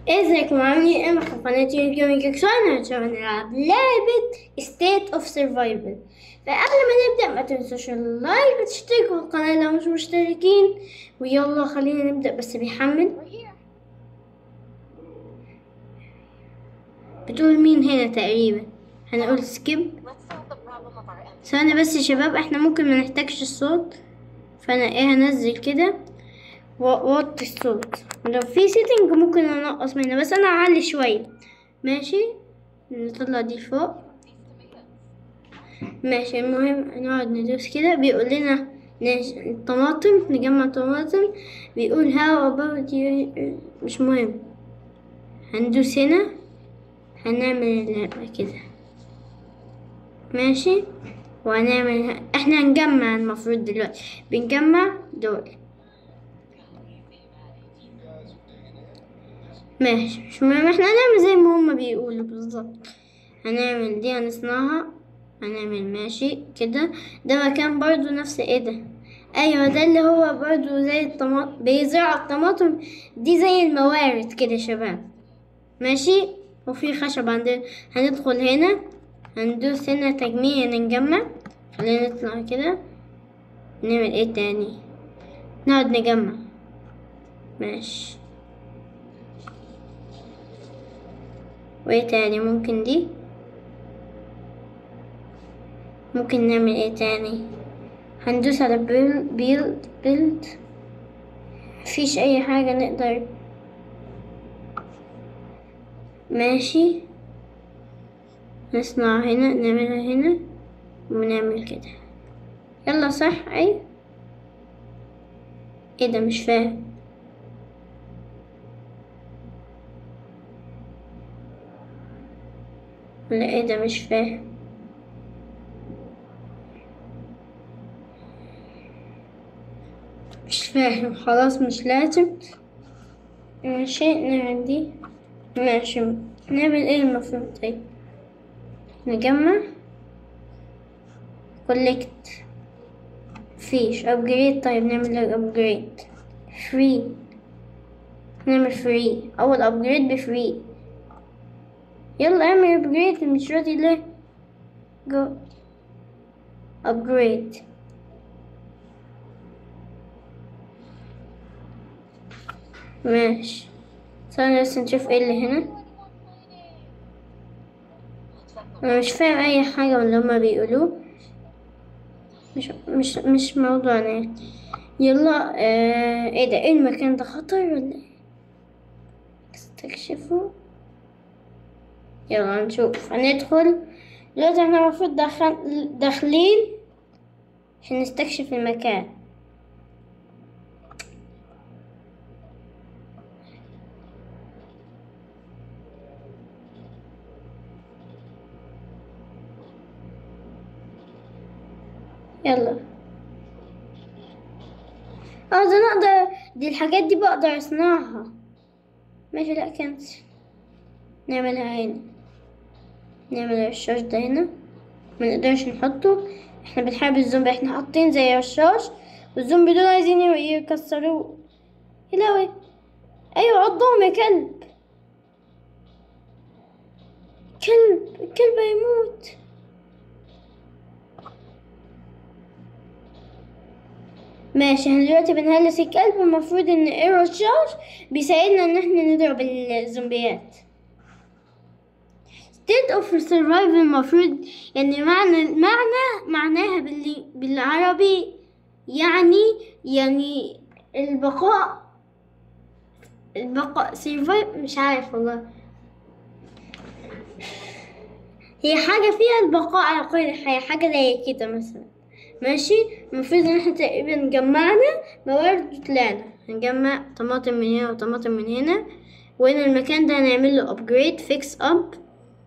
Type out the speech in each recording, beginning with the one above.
ازيكم عاملين ايه في قناة جيمنج اكسون عشان نلعب لعبة ستيت اوف سرفايفل فقبل ما نبدأ ما تنسوش اللايك وتشتركوا في القناة لو مش مشتركين ويلا خلينا نبدأ بس بيحمل بتقول مين هنا تقريبا هنقول سكيب Let's solve the problem of our empty. ثواني بس يا شباب احنا ممكن ما نحتاجش الصوت فانا ايه هنزل كده واوطي الصوت لو في سيتنج ممكن انقص منه بس انا هعلي شوية ماشي نطلع دي فوق ماشي المهم نقعد ندوس كده بيقول لنا نش... الطماطم نجمع طماطم بيقول how about you مش مهم هندوس هنا هنعمل اللعبة كده ماشي وهنعمل احنا هنجمع المفروض دلوقتي بنجمع دول ماشي مش مهم احنا هنعمل زي ما هما بيقولوا بالظبط هنعمل دي هنصنعها هنعمل ماشي كده ده مكان برضو نفس ايه ده ايوه ده اللي هو برضو زي الطماطم بيزرع الطماطم دي زي الموارد كده يا شباب ماشي وفي خشب عندنا هندخل هنا هندوس هنا تجميع هنا نجمع خلينا نطلع كده نعمل ايه تاني نقعد نجمع ماشي وايه تاني ممكن دي ممكن نعمل ايه تاني هندوس على بيلد بيلد بيلد مفيش اي حاجة نقدر ماشي نصنع هنا نعملها هنا ونعمل كده يلا صح اي ايه ده مش فاهم ولا ايه ده مش فاهم مش فاهم خلاص مش لازم ماشي نعمل دي ماشي نعمل ايه المفروض طيب نجمع كولكت فيش ابجريد طيب نعمل ابجريد فري نعمل فري اول ابجريد بفري يلا اعمل ابجريد مش راضي ليه جو ابجريد ماشي ثانية بس نشوف ايه اللي هنا انا مش فاهم اي حاجة من اللي هما بيقولوه مش مش مش موضوعنا يعني. يلا آه ايه ده ايه المكان ده خطر ولا ايه استكشفوا يلا نشوف هندخل دلوقتي احنا المفروض داخل داخلين عشان نستكشف المكان يلا اه ده انا اقدر دي الحاجات دي بقدر اصنعها ماشي لا كنسل نعملها هنا نعمل الرشاش ده هنا ما نقدرش نحطه احنا بنحارب الزومبي احنا حاطين زي رشاش والزومبي دول عايزين يكسروه يا لهوي ايوه عضهم يا كلب كلب الكلب هيموت ماشي احنا دلوقتي بنهلس الكلب المفروض ان الرشاش بيساعدنا ان احنا نضرب الزومبيات state of survival المفروض يعني معنى معنى معناها باللي بالعربي يعني يعني البقاء البقاء survive مش عارف والله هي حاجة فيها البقاء على قيد الحياة حاجة زي كده مثلا ماشي المفروض ان احنا تقريبا جمعنا موارد وطلعنا هنجمع طماطم من هنا وطماطم من هنا وهنا المكان ده هنعمل له upgrade fix up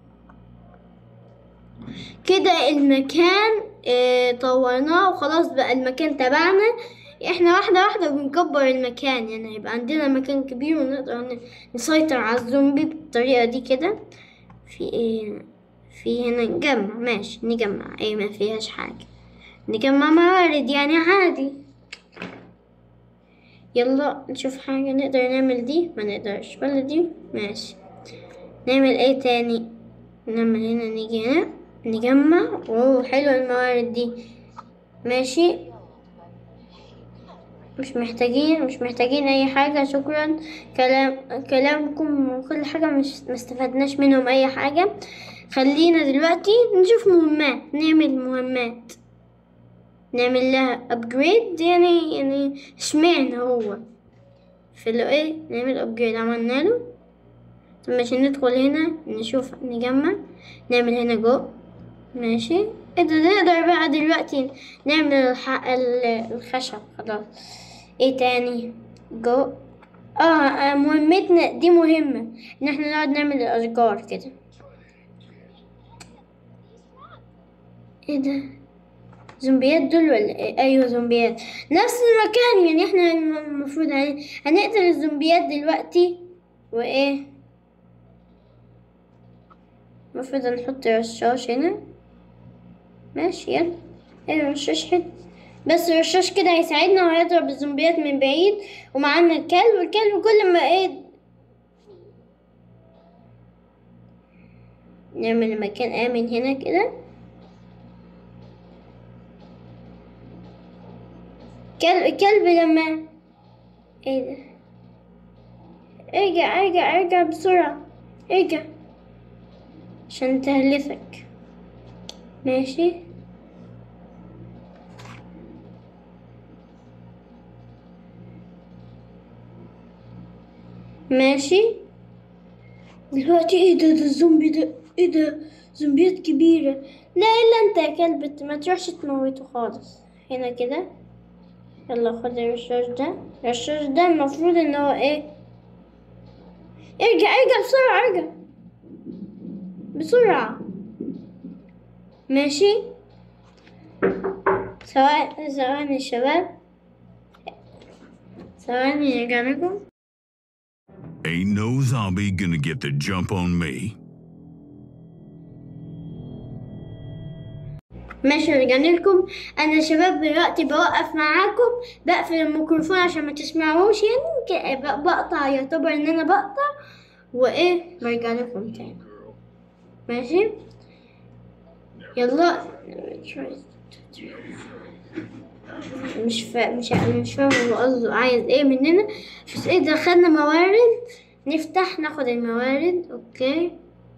كده المكان اه طورناه وخلاص بقى المكان تبعنا احنا واحدة واحدة بنكبر المكان يعني يبقى عندنا مكان كبير ونقدر نسيطر على الزومبي بالطريقة دي كده في ايه في هنا نجمع ماشي نجمع ايه ما فيهاش حاجة نجمع موارد يعني عادي يلا نشوف حاجة نقدر نعمل دي ما نقدرش ولا دي ماشي نعمل ايه تاني نعمل هنا نيجي هنا نجمع اوه حلوة الموارد دي ماشي مش محتاجين مش محتاجين اي حاجة شكرا كلام كلامكم وكل حاجة مش ما استفدناش منهم اي حاجة خلينا دلوقتي نشوف مهمات نعمل مهمات نعمل لها upgrade يعني يعني اشمعنى هو في ال ايه نعمل upgrade عملنا له طب ماشي ندخل هنا نشوف نجمع نعمل هنا جو ماشي ايه ده نقدر بقى دلوقتي نعمل الح... ال- الخشب خلاص ايه تاني جو اه آه، مهمتنا دي مهمة ان احنا نقعد نعمل الاشجار كده ايه ده زومبيات دول ولا ايه ايوه زومبيات نفس المكان يعني احنا المفروض هن- هنقتل الزومبيات دلوقتي وايه المفروض نحط رشاش هنا ماشي يلا ايوه رشاش حلو بس الرشاش كده هيساعدنا وهيضرب الزومبيات من بعيد ومعانا الكلب والكلب كل ما ايه نعمل مكان آمن هنا كده كلب كلب لما ايه ده ارجع ارجع ارجع بسرعة ارجع عشان تهلفك ماشي ماشي دلوقتي ايه ده ده الزومبي ده ايه ده زومبيات كبيرة لا الا انت يا كلب ما تروحش تموته خالص هنا كده يلا خد الرشاش ده الرشاش ده المفروض ان هو ايه ارجع ارجع بسرعة ارجع بسرعة ماشي سواء ثواني يا شباب ثواني نرجع لكم Ain't no zombie gonna get the jump on me. ماشي رجعنا لكم انا يا شباب دلوقتي بوقف معاكم بقفل الميكروفون عشان ما تسمعوش يعني ك- ب- بقطع يعتبر ان انا بقطع وايه برجع لكم تاني ماشي يلا مش فا... مش ع- مش فاهم هو قصده عايز ايه مننا بس ايه دخلنا موارد نفتح ناخد الموارد اوكي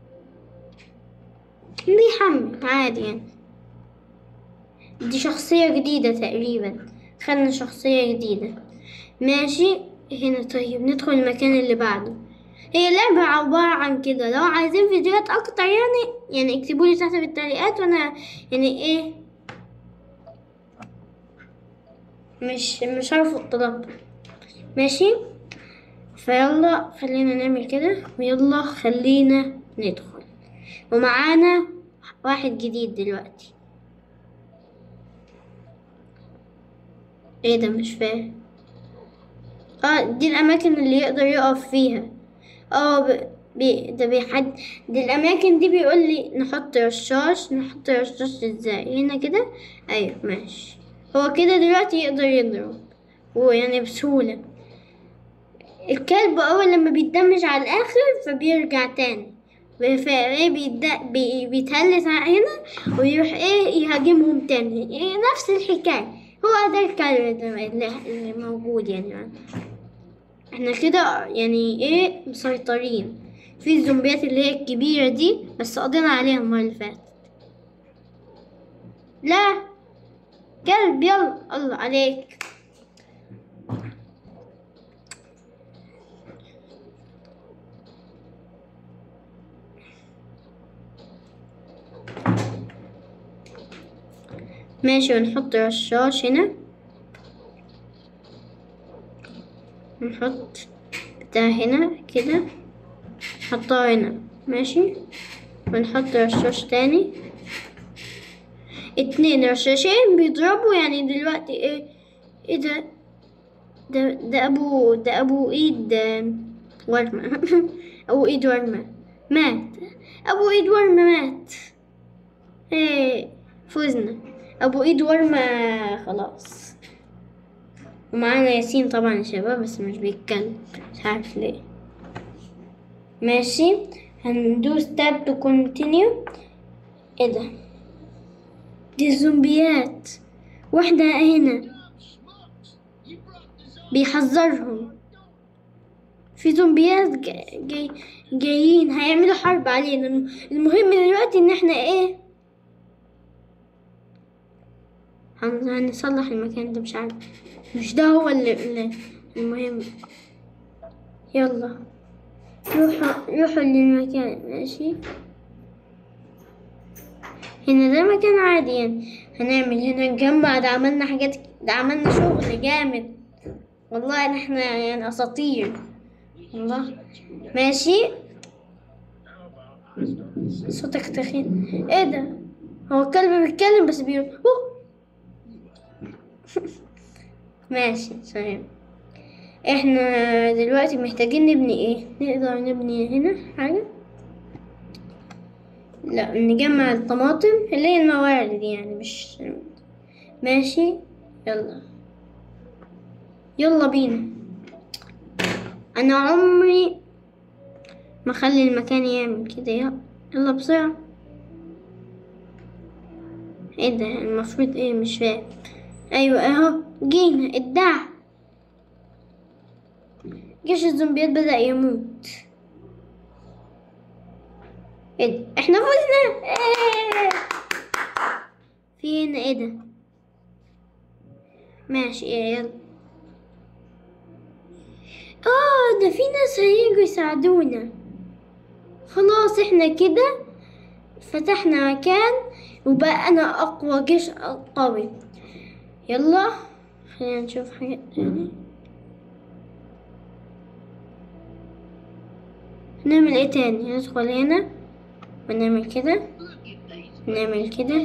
بيحمل عادي يعني دي شخصية جديدة تقريبا خدنا شخصية جديدة ماشي هنا طيب ندخل المكان اللي بعده هي لعبة عبارة عن كده لو عايزين فيديوهات أكتر يعني يعني اكتبولي تحت في التعليقات وأنا يعني إيه مش مش هرفض طلب ماشي فيلا خلينا نعمل كده ويلا خلينا ندخل ومعانا واحد جديد دلوقتي ايه ده مش فاهم اه دي الاماكن اللي يقدر يقف فيها اه ب... بي... ده بيحد دي الاماكن دي بيقول لي نحط رشاش نحط رشاش ازاي هنا كده ايوه ماشي هو كده دلوقتي يقدر يضرب ويعني بسهولة الكلب اول لما بيتدمج على الاخر فبيرجع تاني فايه بيتد- بي- بيتهلس هنا ويروح ايه يهاجمهم تاني إيه نفس الحكاية هو ده الكلب اللي اللي موجود يعني احنا كده يعني ايه مسيطرين في الزومبيات اللي هي الكبيرة دي بس قضينا عليها المرة اللي فاتت لا كلب يلا الله عليك ماشي ونحط رشاش هنا نحط بتاع هنا كده نحطها هنا ماشي ونحط رشاش تاني اتنين رشاشين بيضربوا يعني دلوقتي ايه ايه ده ده ده ابو ده ابو ايد آه، ورمة ابو ايد ورمة مات ابو ايد ورمة مات ايه فزنا ابو ايد ورمة خلاص ومعانا ياسين طبعا يا شباب بس مش بيتكلم مش عارف ليه ماشي هندوس تاب تو كونتينيو ايه ده دي الزومبيات واحدة هنا بيحذرهم في زومبيات جاي جاي جايين هيعملوا حرب علينا المهم دلوقتي ان احنا ايه هن- هنصلح المكان ده مش عارف مش ده هو اللي, اللي المهم يلا روحوا روحوا للمكان ماشي هنا ده مكان عادي يعني هنعمل هنا نجمع ده عملنا حاجات ده عملنا شغل جامد والله إن احنا يعني اساطير والله ماشي صوتك تخين ايه ده هو الكلب بيتكلم بس بيقول أوه. ماشي تمام احنا دلوقتي محتاجين نبني ايه نقدر نبني هنا حاجة لا نجمع الطماطم اللي هي الموارد يعني مش ماشي يلا يلا بينا انا عمري ما اخلي المكان يعمل كده يلا يلا بسرعة ايه ده المفروض ايه مش فاهم ايوه اهو جينا الدع جيش الزومبيات بدأ يموت ايه ده احنا فزنا ايه في هنا ايه ده ماشي ايه يلا اه ده في ناس هيجوا يساعدونا خلاص احنا كده فتحنا مكان وبقى انا اقوى جيش قوي يلا خلينا نشوف حاجة تاني نعمل ايه تاني ندخل هنا ونعمل كده نعمل كده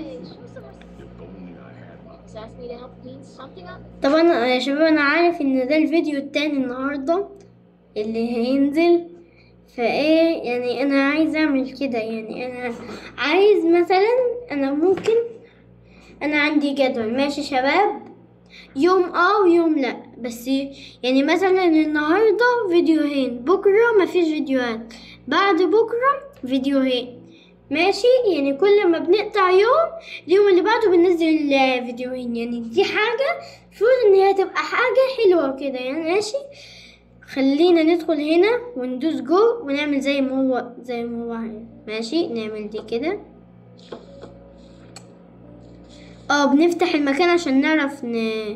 Just asked me to help clean something up. طبعا يا شباب انا عارف ان ده الفيديو التاني النهاردة اللي هينزل فايه يعني انا عايز اعمل كده يعني انا عايز مثلا انا ممكن انا عندي جدول ماشي شباب يوم اه ويوم لا بس يعني مثلا النهاردة فيديوهين بكرة مفيش فيديوهات بعد بكرة فيديوهين ماشي يعني كل ما بنقطع يوم اليوم اللي بعده بننزل آه، فيديوهين يعني دي حاجة المفروض ان هي تبقى حاجة حلوة كده يعني ماشي خلينا ندخل هنا وندوس جو ونعمل زي ما هو زي ما هو عايز ماشي نعمل دي كده اه بنفتح المكان عشان نعرف ن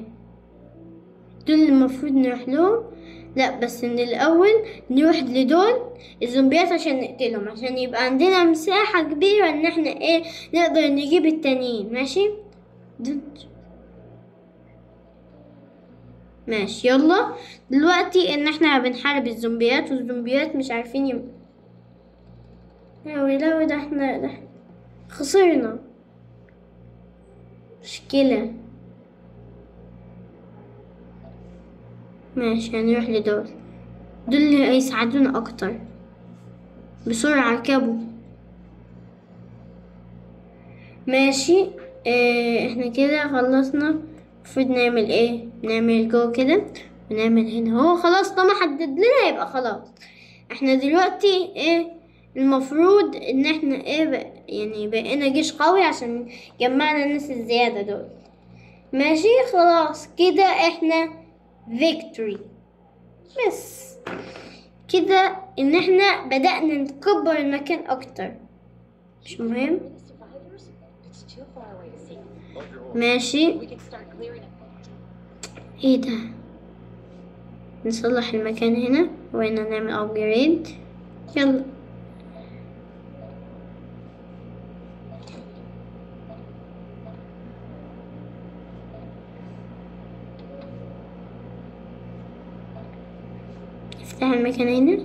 دول المفروض نروح لهم لا بس من الاول نروح لدول الزومبيات عشان نقتلهم عشان يبقى عندنا مساحة كبيرة ان احنا ايه نقدر نجيب التانيين ماشي دول ماشي يلا دلوقتي ان احنا بنحارب الزومبيات والزومبيات مش عارفين يم... يا لا ده احنا ده خسرنا مشكلة ماشي هنروح لدول دول اللي هيساعدونا اكتر بسرعة اركبوا ماشي اه احنا كده خلصنا المفروض نعمل ايه نعمل جو كده ونعمل هنا هو خلاص طالما حدد لنا يبقى خلاص احنا دلوقتي ايه المفروض ان احنا ايه بق يعني بقينا جيش قوي عشان جمعنا الناس الزيادة دول ماشي خلاص كده احنا فيكتوري بس كده ان احنا بدأنا نكبر المكان اكتر مش مهم The survivors? It's too far away to see. ماشي We can start clearing it. ايه ده نصلح المكان هنا وهنا نعمل ابجريد يلا افتح المكان هنا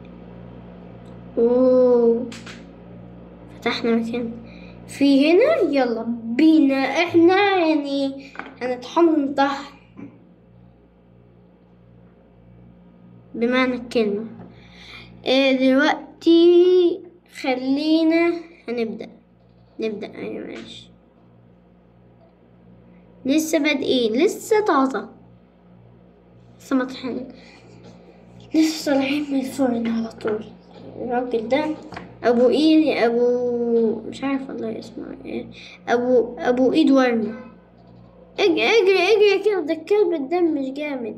اوه فتحنا مكان في هنا يلا بينا احنا يعني هنطحنهم طحن بمعنى الكلمة إيه دلوقتي خلينا هنبدأ نبدأ أيوة ماشي لسه بادئين لسه طازة لسه ما طحن لسه طالعين من الفرن على طول الراجل ده ابو ايد ابو مش عارف والله اسمه ايه ابو ابو ايد ورمه اجري اجري اجري كده ده الكلب الدم مش جامد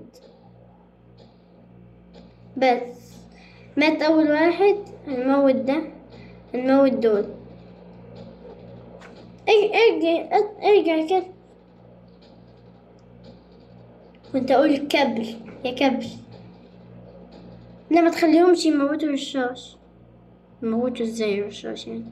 بس مات اول واحد هنموت ده هنموت دول اجري اجري ارجع كده كنت اقول كبل يا كبل لا ما تخليهمش يموتوا الرشاش يموتوا ازاي الرشاش يعني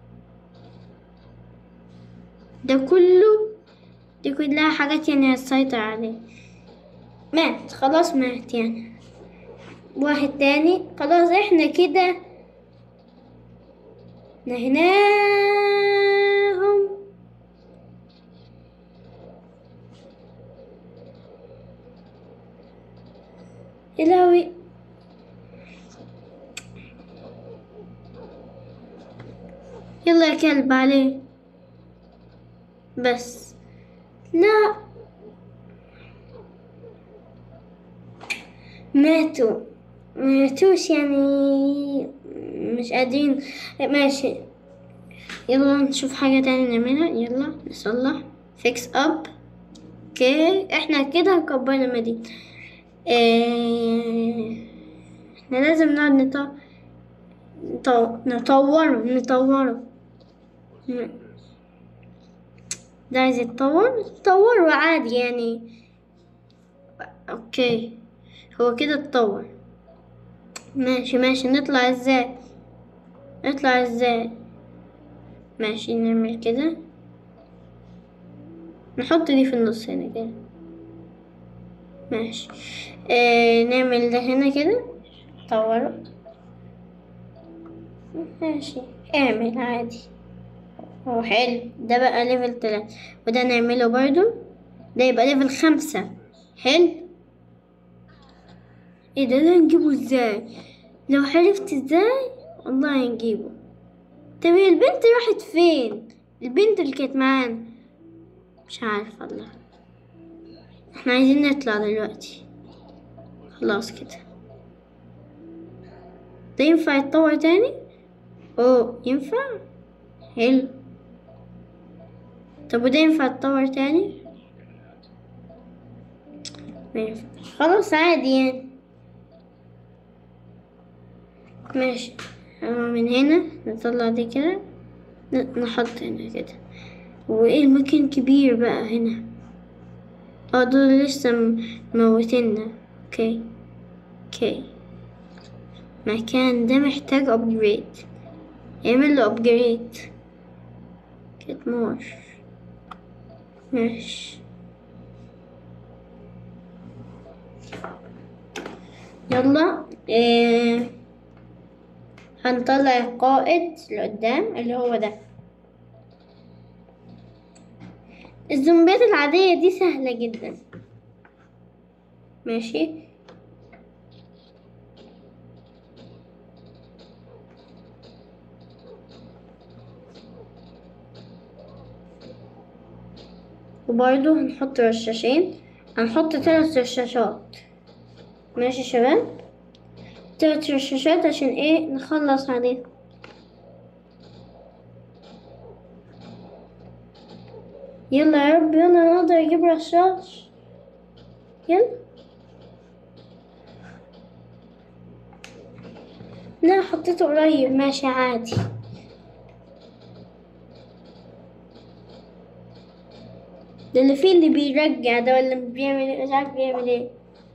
ده كله دي كلها حاجات يعني هتسيطر عليه مات خلاص مات يعني واحد تاني خلاص احنا كده نهيناهم يا لهوي يلا يا كلب عليه بس لا ماتوا ماتوش يعني مش قادرين ماشي يلا نشوف حاجة تانية نعملها يلا نصلح فيكس اب اوكي احنا كده كبرنا المدينة إيه... احنا لازم نقعد نطور نطوره نطوره ده عايز يتطور طوره عادي يعني اوكي هو كده اتطور ماشي ماشي نطلع ازاي نطلع ازاي ماشي نعمل كده نحط دي في النص هنا كده ماشي آه نعمل ده هنا كده طوره ماشي اعمل عادي هو حلو ده بقى ليفل تلاتة وده نعمله برضو ده يبقى ليفل خمسة حلو ايه ده ده نجيبه ازاي لو عرفت ازاي والله نجيبه طب هي البنت راحت فين البنت اللي كانت معانا مش عارف والله احنا عايزين نطلع دلوقتي خلاص كده ده ينفع يتطور تاني اوه ينفع حلو طب وده ينفع يتطور تاني ما ينفع خلاص عادي يعني ماشي من هنا نطلع دي كده نحط هنا كده وايه المكان كبير بقى هنا اه دول لسه موتينا اوكي اوكي المكان ده محتاج ابجريد اعمل له ابجريد كت مور ماشي يلا إيه هنطلع القائد لقدام اللي هو ده الزومبيات العادية دي سهلة جدا ماشي وبرضو هنحط رشاشين هنحط ثلاث رشاشات ماشي يا شباب تلات رشاشات عشان ايه نخلص عليه يلا يا رب يلا نقدر اجيب رشاش يلا لا حطيته قريب ماشي عادي ده اللي فيه اللي بيرجع ده ولا بيعمل ايه مش عارف بيعمل ايه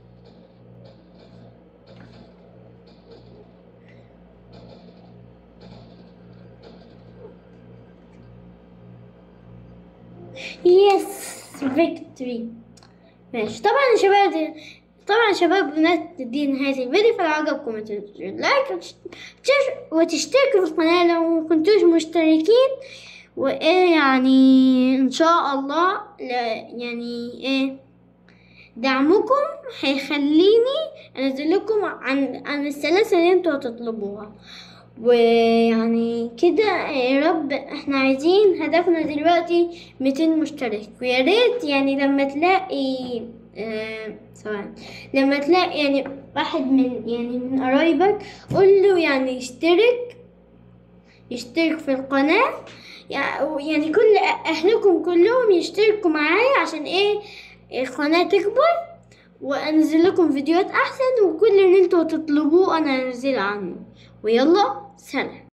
يس فيكتوري ماشي طبعا يا شباب طبعا يا شباب بنات دي نهاية الفيديو فلو عجبكم لايك وتشتركوا في القناة لو مكنتوش مشتركين وايه يعني ان شاء الله يعني ايه دعمكم هيخليني انزل لكم عن عن السلاسل اللي انتوا هتطلبوها ويعني كده يا رب احنا عايزين هدفنا دلوقتي 200 مشترك ويا ريت يعني لما تلاقي آه، ثواني لما تلاقي يعني واحد من يعني من قرايبك قول له يعني يشترك يشترك في القناة يع- يعني كل أهلكم كلهم يشتركوا معايا عشان إيه القناة تكبر وأنزل لكم فيديوهات أحسن وكل اللي انتوا تطلبوه أنا أنزل عنه ويلا سلام